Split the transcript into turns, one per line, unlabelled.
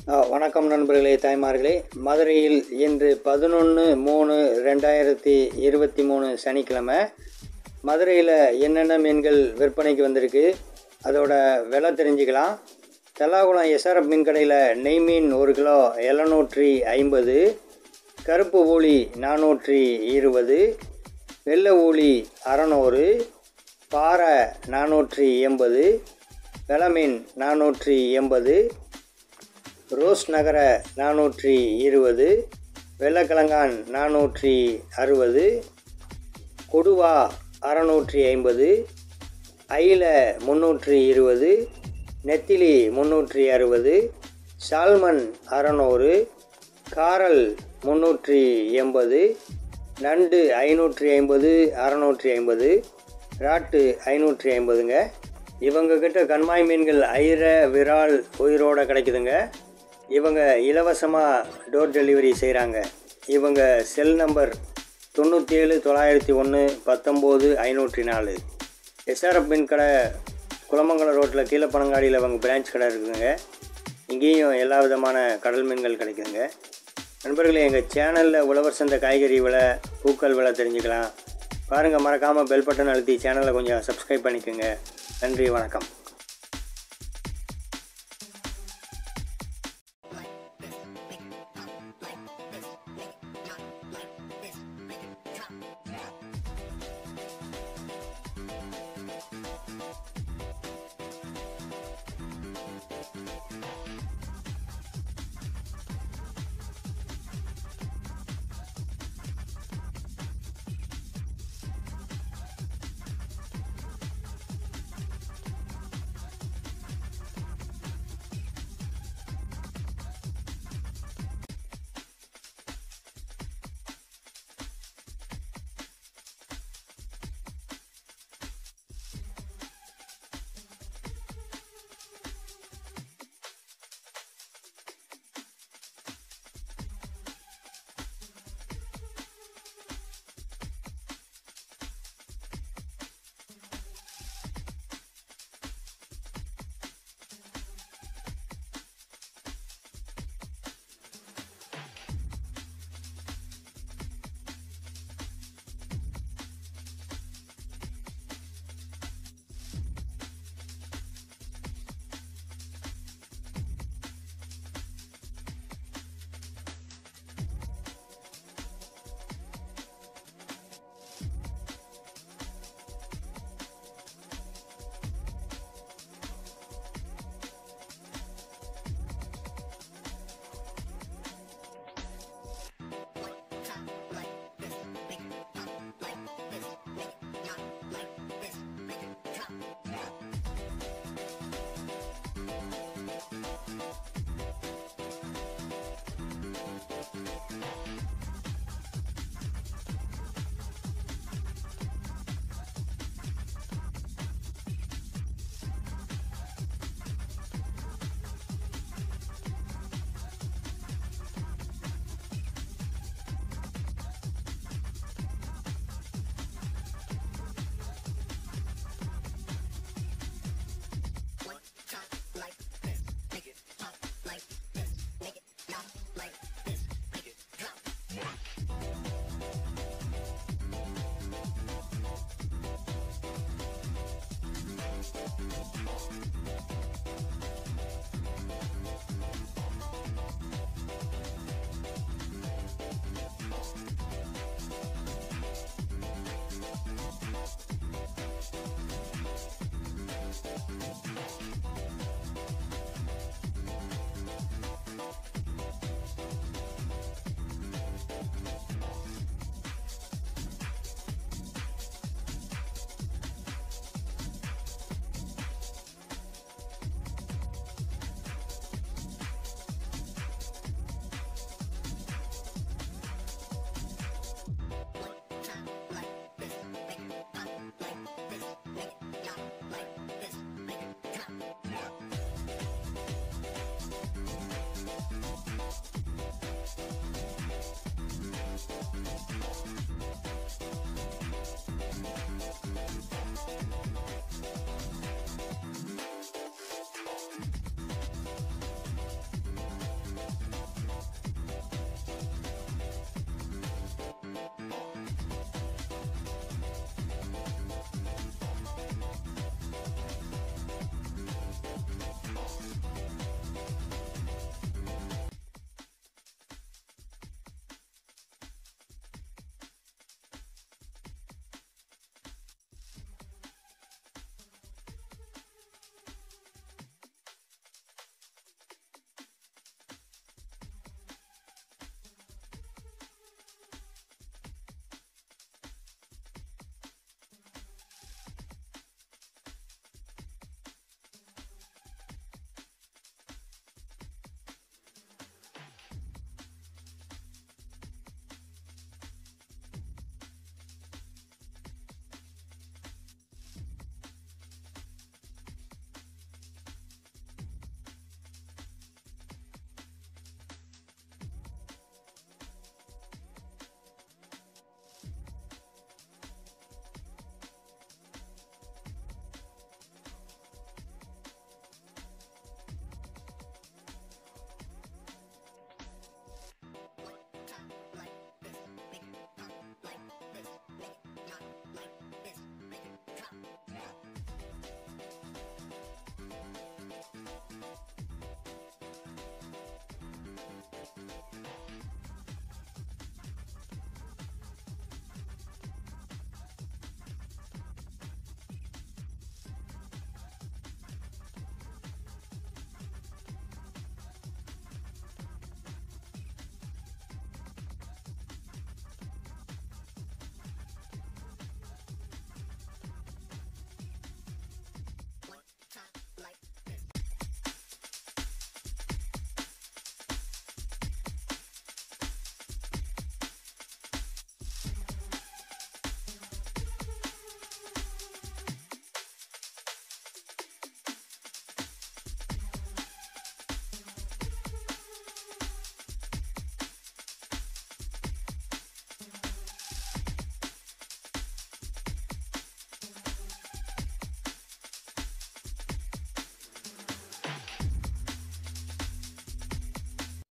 ஆ, வணக்கம் நண்பர்களே தாய்மார்களே மதுரையில் இன்று பதினொன்று மூணு ரெண்டாயிரத்தி இருபத்தி மூணு சனிக்கிழமை மதுரையில் என்னென்ன மீன்கள் விற்பனைக்கு வந்திருக்கு அதோட விலை தெரிஞ்சுக்கலாம் தெல்லாகுளம் எஸ்ஆர்எஃப் மீன் கடையில் நெய் மீன் ஒரு கிலோ எழுநூற்றி ஐம்பது கருப்பு ஊளி நானூற்றி இருபது வெள்ளை ஊளி அறநூறு பாறை நானூற்றி எண்பது வெளமீன் நானூற்றி எண்பது ரோஸ் நகர நானூற்றி இருபது வெள்ளக்கிழங்கான் நானூற்றி அறுபது கொடுவா அறநூற்றி ஐம்பது ஐல முந்நூற்றி இருபது நெத்திலி முந்நூற்றி அறுபது சால்மன் அறநூறு காரல் முந்நூற்றி எண்பது நண்டு ஐநூற்றி ஐம்பது அறநூற்றி ஐம்பது ராட்டு ஐநூற்றி ஐம்பதுங்க இவங்கக்கிட்ட கண்மாய் மீன்கள் ஐர விரால் உயிரோட கிடைக்குதுங்க இவங்க இலவசமாக டோர் டெலிவரி செய்கிறாங்க இவங்க செல் நம்பர் தொண்ணூற்றி ஏழு தொள்ளாயிரத்தி ஒன்று பத்தொம்போது ஐநூற்றி நாலு எஸ்ஆர்எஃப் மீன் கடை குளமங்கலம் ரோட்டில் கீழப்பனங்காடியில் அவங்க பிரான்ச் கடை இருக்குதுங்க இங்கேயும் எல்லா விதமான கடல் மீன்கள் கிடைக்குதுங்க நண்பர்களே எங்கள் சேனலில் உழவர் சந்தை காய்கறி விலை பூக்கள் விலை தெரிஞ்சுக்கலாம் பாருங்கள் மறக்காமல் பெல் பட்டன் அழுத்தி சேனலை கொஞ்சம் சப்ஸ்கிரைப் பண்ணிக்கோங்க நன்றி வணக்கம்